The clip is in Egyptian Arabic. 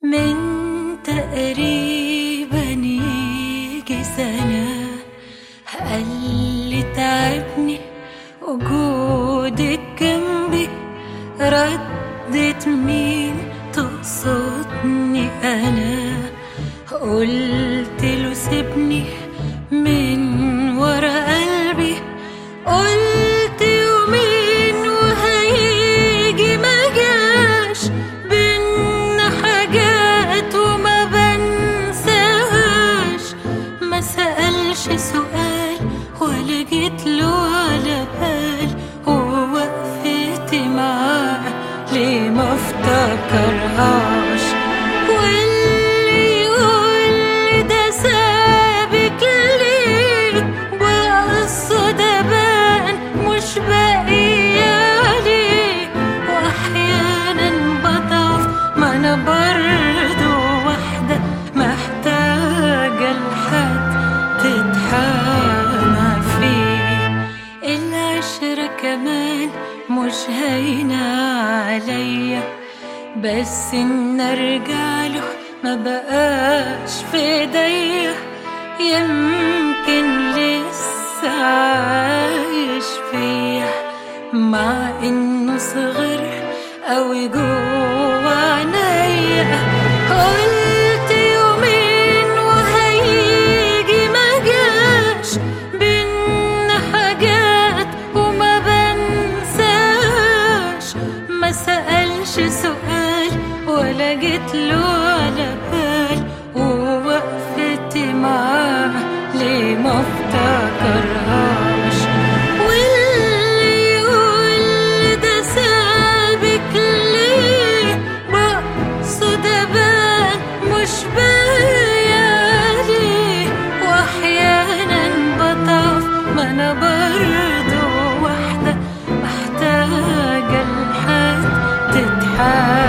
من تقريبا يجي سنة قال تعبني وجودك جنبي ردت مين تقصدني أنا قلت له سيبني من ورا قلبي قلت يومين وهيجي ما جاش بينا حاجات وما بنساهاش ما سألش سؤال ولا جيت له على بال ووقفتي معاه ليه ما افتكرهاش واللي يقول ده سابك ليه وقصه ده بان مش باقية ليه واحيانا بضعف ما انا برضو واحدة محتاجة لحد تتحامى فيه العشرة كمان مش هينة عليا بس ان ارجع له ما بقاش في ايديا يمكن لسه عايش فيا مع انه صغر اوي جوا عينيا قلت يومين وهيجي ما جاش بينا حاجات وما بنساش ما سألش سؤال ولا جيت له على بال ووقفتي معاه ليه ما افتكرهاش واللي يقول ده سابك ليه بقصد بان مش بايالي واحيانا بضعف ما انا برضو واحدة محتاجة لحد تتحاسب